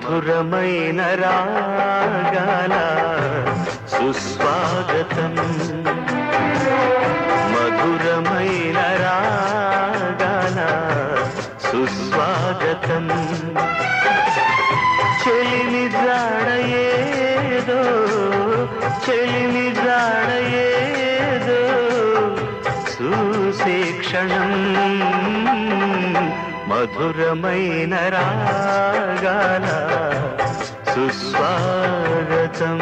మధురమైన రాగాల సుస్వాగతం మధురమైన రాగాల సుస్వాగతం చెలిని జాడయేదో చెలిని జాడయేదో చూసే క్షణం మధురమైన రాగాల సుస్వాగతం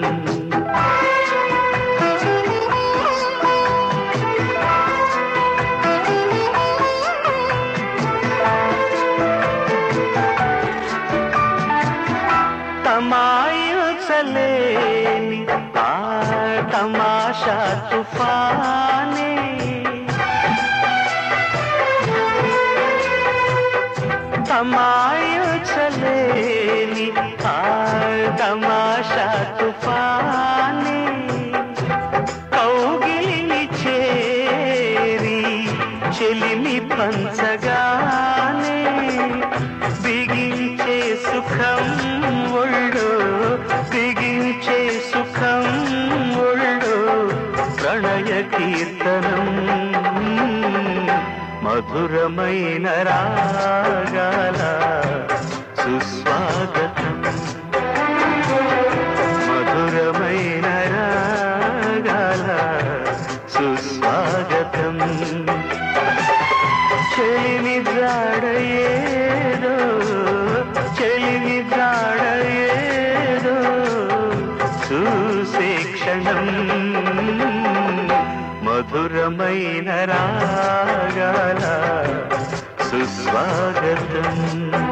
తమాయుచలేని ఆ తమాషా తుఫానే తమాయుచలేని ఆ తమాషా తుఫానే కౌగిలిని చేరి చెలిమి పంచగానే బిగించే సుఖం ఒళ్ళు బిగించే సుఖం ఒళ్ళు ప్రణయ కీర్తనం మధురమైన రాగాల సుస్వాగతం మధురమైన రాగాల సుస్వాగతం చెలిమి జాడయేదో చెలిమి జాడయేదో చూసే క్షణం మధురమైన రాగాల సుస్వాగతం